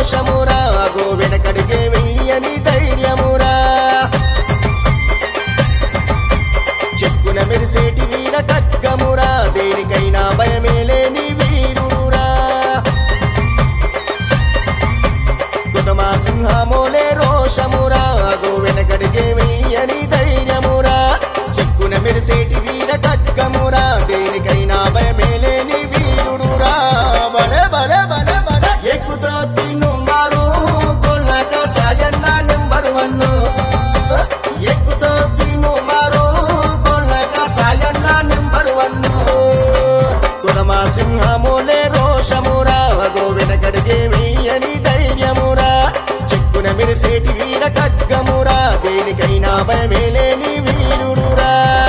రోషమురా అగో వెనకడిగే వెయ్యని ధైర్యమురా చెక్కున మెరిసేటి వీర ఖడ్గమురా దేనికైనా భయమే లేని వీరురా కుదమా సింహమోలే రోషమురా అగో వెనకడిగే వెయ్యని ధైర్యమురా చెక్కున మెరిసేటి వీర ఖడ్గమురా దేనికైనా భయమే లేని వీరుడురా బలే బలే బలే బలే ఎక్కుతో తిను మారు కొల్లక సాయన్న నెంబర్ వన్ ఎక్కుతో తిను మారు కొల్లక సాయన్న నెంబర్ వన్ కులమా సింహములే రోషమురా అగో వెనకడిగే వెయ్యని ధైర్యమురా చెక్కున మెరిసేటి వీర ఖడ్గమురా దేనికైనా భయమే లేని వీరుడురా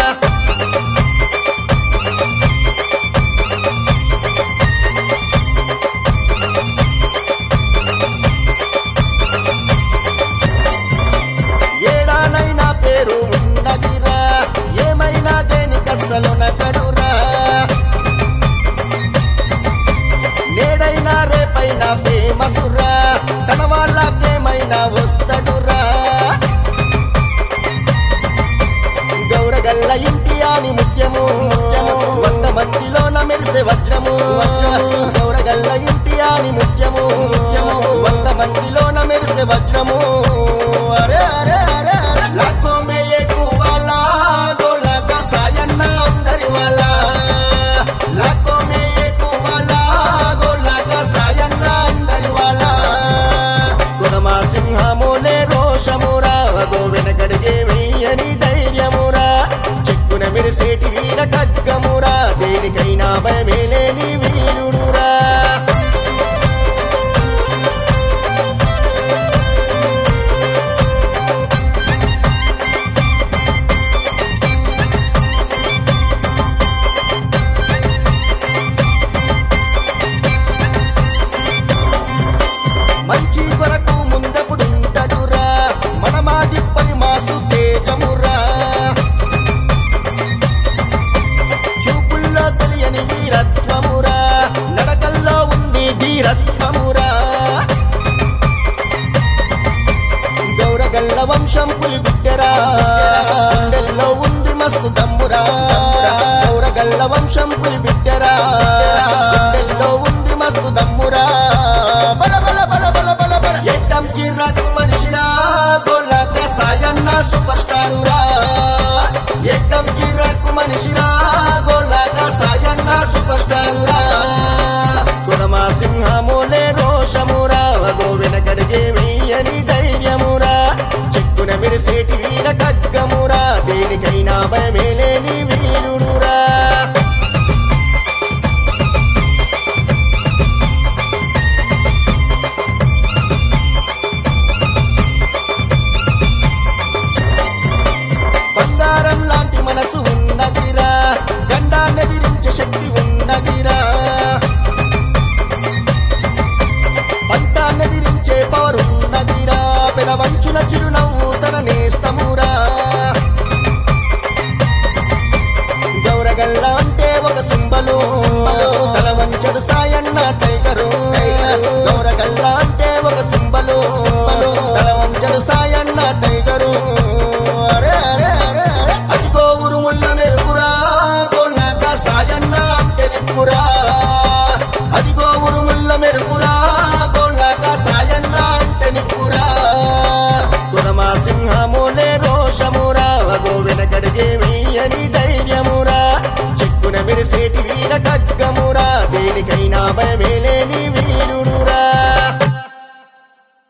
ఏడానైనా పేరు ఉన్నదిరా ఏమైనా దేనికస్సలు నకడురా నేడైనా రేపైనా ఫేమస్ రా తన వాళ్ళకేమైనా వస్తడురా గౌరగల్ల ఇంటి అని ముత్యము వంద మందిలోన మెరిసే వజ్రము గౌరగల్ల ఇంటి అని ముత్యము వంద మందిలోన మెరిసే వజ్రము అరే అరే అరే అరే లాఖో మే ఏకు వాలా గోలక సాయన్న అందరి వాలా లాఖో మే ఏకు వాలా గోలక సాయన్న అందరి వాలా కులమా సింహములే రోషమురా అగో వెనకడిగే వెయ్యని ధైర్యమురా చెక్కున మెరిసేటి వీర ఖడ్గమురా దేనికైనా భయమే లేని వీరుడురా మంచి కొరకు ముందపుడుంటడురా మనమాదిప్పని మాసు తేజమురా చూపుల్లో తెలియని వీరత్వమురా నడకల్లో ఉంది ధీరత్వమురా గౌరగల్ల వంశం పులి బిడ్డరా గుండెల్లో ఉంది మస్తు దమ్మురా గౌరగల్ల వంశం పులి బిడ్డరా గుండెల్లో ఉంది మస్తు దమ్మురా బల బల బల బల బల బల ఎట్టం కిర్రకు మనిషిరా గొల్లక సాయన్న సూపర్ స్టారురా ఎట్టం కిర్రకు మనిషిరా గొల్లక సాయన్న సూపర్ స్టారురా కులమా సింహములే రోషమురా అగో వెనకడిగే వెయ్యని ధైర్యమురా చెక్కున మెరిసేటి వీర ఖడ్గమురా దేనికైనా భయమే లేని వీరుడురా బంగారం లాంటి మనసు ఉన్నదిరా గండాన్నెదిరించే శక్తి ఉన్నదిరా పంటాన్నెదిరించే పవర్ ఉన్నదిరా పెదవంచున చిరునవ్వు తన నేస్తమురా గౌరగల్ల అంటే ఒక సింబలు తల వంచడు సాయన్న టైగరు గౌరగల్ల అంటే ఒక సింబలు తల వంచడు సాయన్న టైగరు అరే అరే అరే అరే అదిగో ఉరుముళ్ళ మెరుపురా కొన్నాక సాయన్న అంటే నిప్పురా అదిగో ఉరుముళ్ళ మెరుపురా కొన్నాక సాయన్న అంటే నిప్పురా కులమా సింహములే రోషమురా అగో వెనకడిగే వెయ్యని ధైర్యమురా చెక్కున మెరిసేటి వీర ఖడ్గమురా దేనికైనా భయమేలే